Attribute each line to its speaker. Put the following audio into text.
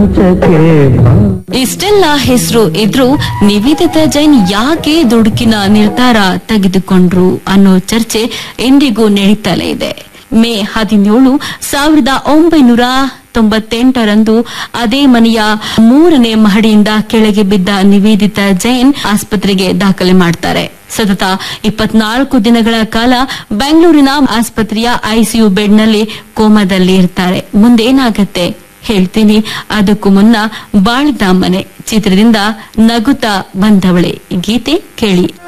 Speaker 1: ಪ್ರಪಂಚಕ್ಕೆ ಬಾ
Speaker 2: ಇಷ್ಟೆಲ್ಲ ಹೆಸರು ಇದ್ರೂ ನಿವೇದಿತಾ ಜೈನ್ ಯಾಕೆ ದುಡುಕಿನ ನಿರ್ಧಾರ ತೆಗೆದುಕೊಂಡ್ರು ಅನ್ನೋ ಚರ್ಚೆ ಎಂದಿಗೂ ನಡೀತಲೇ ಇದೆ ಮೇ ಹದಿನೇಳು ಸಾವಿರದ ಒಂಬೈನೂರ ತೊಂಬತ್ತೆಂಟರಂದು ಅದೇ ಮನೆಯ ಮೂರನೇ ಮಹಡಿಯಿಂದ ಕೆಳಗೆ ಬಿದ್ದ ನಿವೇದಿತಾ ಜೈನ್ ಆಸ್ಪತ್ರೆಗೆ ದಾಖಲೆ ಮಾಡ್ತಾರೆ ಸತತ ಇಪ್ಪತ್ನಾಲ್ಕು ದಿನಗಳ ಕಾಲ ಬೆಂಗಳೂರಿನ ಆಸ್ಪತ್ರೆಯ ಐಸಿಯು ಬೆಡ್ನಲ್ಲಿ ಕೋಮಾದಲ್ಲಿ ಇರ್ತಾರೆ ಮುಂದೇನಾಗತ್ತೆ ಹೇಳ್ತೀನಿ ಅದಕ್ಕೂ ಮುನ್ನ ಬಾಳಿದ ಮನೆ ಚಿತ್ರದಿಂದ ನಗುತ್ತಾ ಬಂದವಳೆ ಗೀತೆ ಕೇಳಿ